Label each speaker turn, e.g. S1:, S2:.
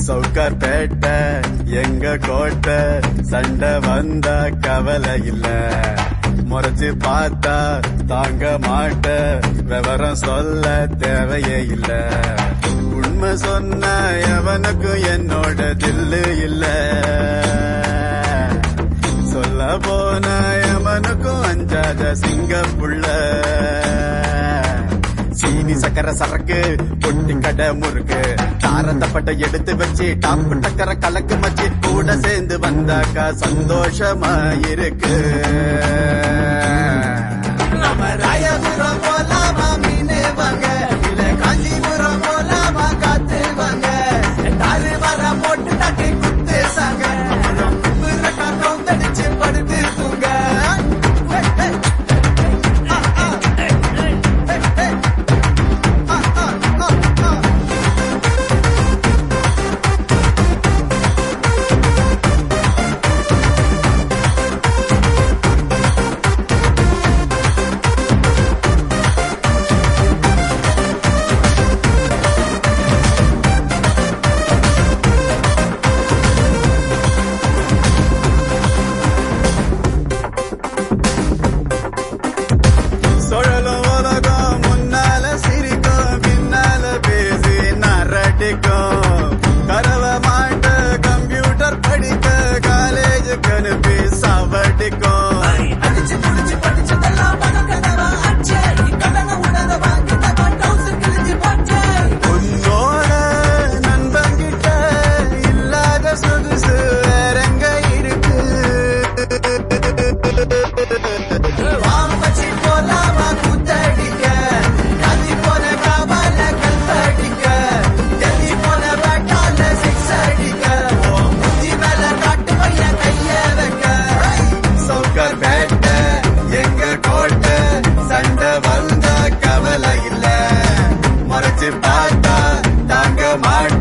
S1: சவுக்கார் பேட்டை எங்க கோட்டை சண்டை வந்த கவலை இல்ல முறைச்சு பார்த்தா தாங்க மாட்ட விவரம் சொல்ல தேவையே இல்ல உண்மை சொன்ன எவனுக்கும் என்னோட தில்லு இல்ல சொல்ல போன எவனுக்கும் அஞ்சாத சிங்கப்புள்ள சீனி சக்கர சரக்கு பொட்டி கடை முறுக்கு தாரத்தப்பட்ட எடுத்து வச்சு டாப்பு டக்கர கலக்கு மச்சி கூட சேர்ந்து வந்தாக்கா சந்தோஷமா இருக்கு நம்ம ராயபுரம் போலாமா மீனே வாங்க இல்ல காஞ்சிபுரம் போலாமா காத்து வாங்க தாரு வர போட்டு தட்டி குத்து சாங்க அப்புறம் குப்புற காட்டம் தடிச்சு படுத்து தூங்க Hey, hey. Ah, ah. Hey, hey. Ah, ah, ah, ah. சுழலும் உலகம் முன்னால சிரிக்கும் பின்னால பேசி நரட்டிக்கும் கரவ மாட்ட கம்ப்யூட்டர் படிக்க காலேஜுக்கு அனுப்பி சவட்டிக்கும்
S2: அடிச்சு புடிச்சு படிச்சதெல்லாம் பணக்கதவா அச்சே கடனை உடத வாங்கிட்டவன் டவுசர் கிழிஞ்சு போச்சே
S1: உன்னோட நண்பங்கிட்ட இல்லாத சொகுசு வேறெங்க இருக்கு
S2: வாமச்சி போலாமா குத்தடிக்க காஞ்சி போன காவால கல்படிக்க டெல்லி போன பேட்டால சிக்ஸ் அடிக்க உன் முஞ்சி மேல காட்டு பையன் கைய வைக்க
S1: சவுக்கர் பேட்ட எங்க கோட்டை சண்டை வந்த கவலை இல்ல மறைச்சு பார்த்தா தாங்க மாட்ட